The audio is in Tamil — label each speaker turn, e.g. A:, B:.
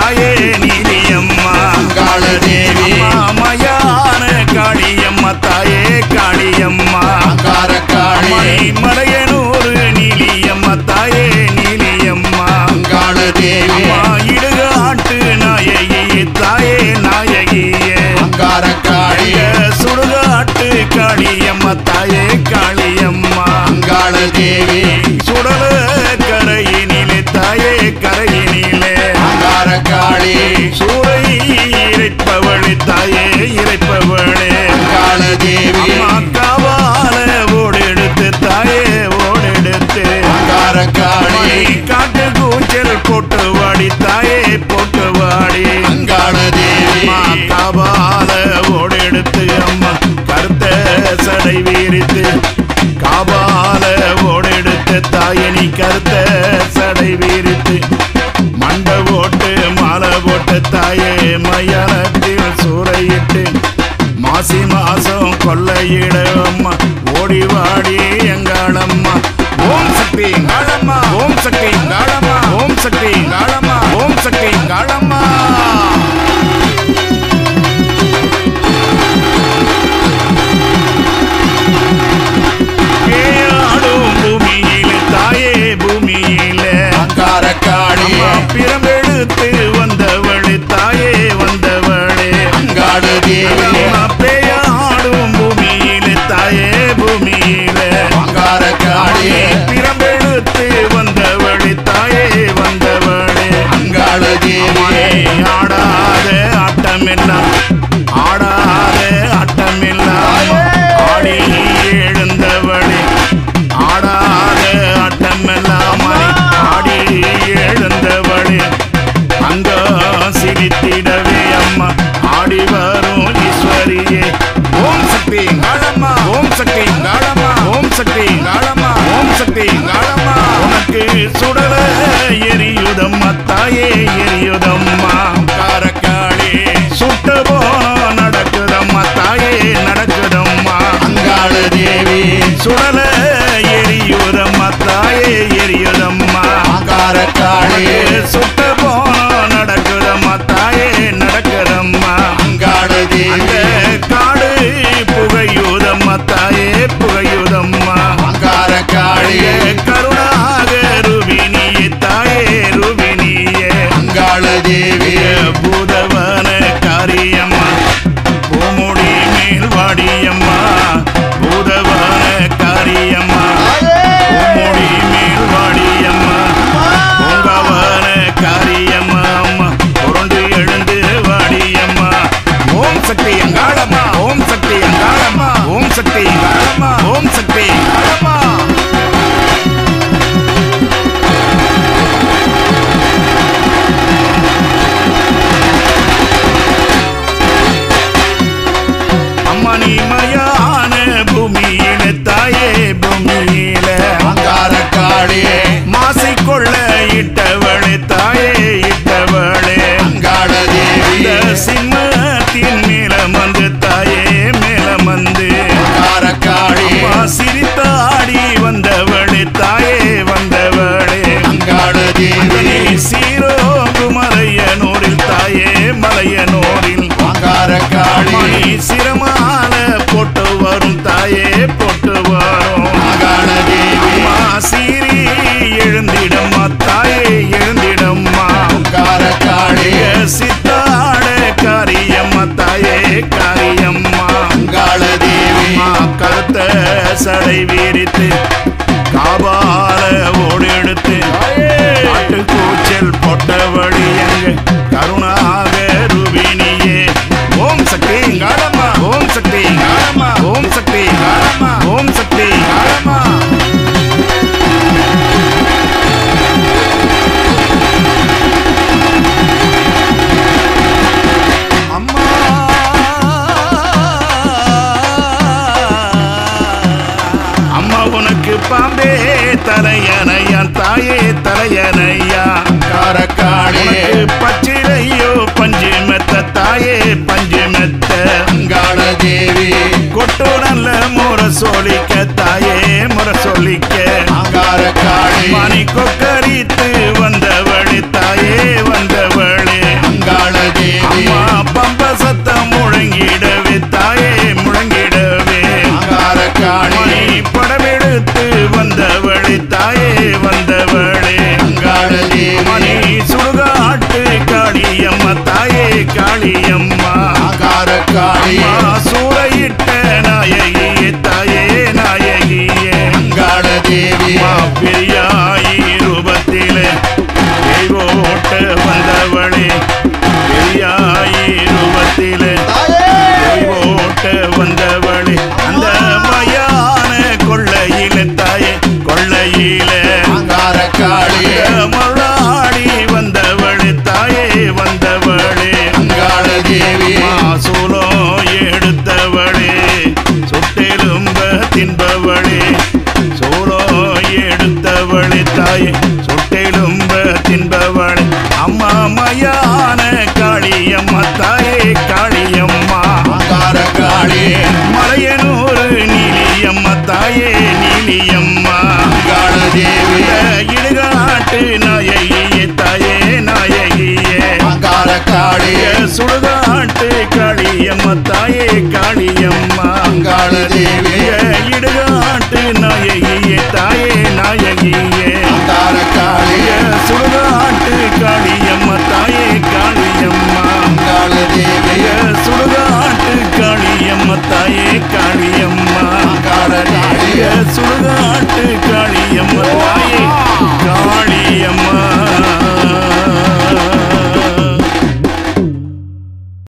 A: தாயே நீலியம்மா
B: அங்காள தேவி
A: அம்மா மயான காளியம்மா தாயே காளியம்மா
B: அங்கார காளி
A: மணி மலையனூர் நீலியம்மா தாயே நீலியம்மா
B: அங்காள தேவி
A: அம்மா இடுகாட்டு நாயகி தாயே நாயகியே
B: அங்கார காளி
A: சுடுகாட்டு காளியம்மா தாயே காளியம்மா
B: அங்காள தேவி
A: சுடல கரையினிலே தாயே கரையினிலே
B: அங்கார காளி
A: சூறை இறைப்பவளே தாயே இறைப்பவளே
B: அங்காள தேவி
A: அம்மா காவால ஓடெடுத்து தாயே ஓடெடுத்து
B: அங்கார காளி
A: மணி காட்டு கூச்சல் போட்டு வாடி தாயே போட்டு வாடி
B: அங்காள தேவி
A: அம்மா காபால ஓடெடுத்து அம்மா கருத்த சடை வீரித்து காபால ஓடெடுத்து தாயனி கருத்த சடை வீரித்து மண்டை போட்டு மாலை போட்டு தாயே மயானத்தில் சூறையிட்டு மாசி மாசம் கொள்ளையிட அம்மா ஓடி வாடி எங்காளம்மா ஓம் சக்தி காளம்மா ஓம் சக்தி காளம்மா ஓம் சக்தி காளம்மா ஓம் சக்தி காளம்மா ஏயாடும் பூமியில தாயே பூமியில
B: அங்கார காளி
A: அம்மா பிரம்பெடுத்து வந்தவளே தாயே வந்தவளே
B: அங்காள தேவி
A: அம்மா பேயாடும் பூமியில தாயே பூமியில
B: அங்கார காளி
A: பிரம்பெடுத்து வந்தவளே தாயே வந்தவளே
B: அங்காள தேவி
A: ஆடாத ஆட்டமெல்லாம் ஆடாத ஆட்டமெல்லாம் ஆடி எழுந்தவளே ஆடாத ஆட்டமெல்லாம் ஆடி எழுந்தவளே அங்க சிரித்திடவே அம்மா ஆடி வரும் ஈஸ்வரியே ஓம் சக்தி காளம்மா ஓம் சக்தி காளம்மா ஓம் சக்தி காளம்மா ஓம் சக்தி காளம்மா உனக்கு சுடல எரியுதம்மா தாயே எரியுதம்மா காரக்காளி சுட்ட போனோம் நடக்குதம்மா தாயே நடக்குதம்மா
B: அங்காள தேவி
A: சுடல எரியுதம்மா தாயே எரியுதம்மா
B: அங்கார காளி
A: சுட்ட போனோம் நடக்குதம்மா தாயே நடக்குதம்மா
B: அங்காள
A: அந்த
B: தேவி
A: காடு புகையுதம்மா தாயே புகையுதம்மா
B: அங்கார காளி
A: கருணாக ரூபினியே தாயே ரூபினியே
B: அங்காள தேவி
A: பூதவன காரியம்மா பூமுடி மேல் வாடியம்மா பூதவன காரியம்மா பூமுடி மேல் வாடியம்மா பூங்கவன காரியம்மா அம்மா புரண்டு எழுந்து வாடியம்மா ஓம் சக்தி அங்காளம்மா ஓம் சக்தி அங்காளம்மா ஓம் சக்தி அங்காளம்மா ஓம் சக்தி அங்காளம்மா அம்மணி மயான பூமியில தாயே பூமியில
B: அங்கார காளி
A: மாசிக்கொள்ள இட்டவளே தாயே இட்டவளே
B: அங்காள
A: இந்த
B: தேவி
A: சிம்மத்தின் மேலமந்து தாயே மேலமந்து
B: அங்கார காளி
A: அம்மா சிரித்தாடி வந்தவளே தாயே வந்தவளே
B: அங்காள
A: நீ
B: தேவி
A: சீரோங்கு மலையனூரில் தாயே மலையனூரில்
B: அங்கார காளி
A: மணி சிரமால போட்டு வரும் தாயே போட்டு வரும்
B: அங்காள தேவி
A: அம்மா சீரி எழுந்திடம்மா தாயே எழுந்திடம்மா
B: அங்கார காளி
A: சித்தாட காரியம்மா தாயே காரியம்மா
B: அங்காள தேவி
A: அம்மா கருத்த சடை வீரித்து காபால ஓடெடுத்து காட்டு கூச்சல் போட்டவழி எங்க கருணாக ரூபினியே ஓம் சக்தி காலம்மா ஓம் சக்தி காலம்மா ஓம் சக்தி காலம்மா ஓம் சக்தி காலம்மா அம்மா அம்மா உண்மையான காளியம்மா தாயே காளியம்மா
B: அங்கார காளி
A: மலையனூர் நீலியம்மா தாயே நீலியம்மா
B: அங்காள தேவி
A: இடுகாட்டு நாயகியே தாயே நாயகியே
B: அங்கார காளி
A: சுடுகா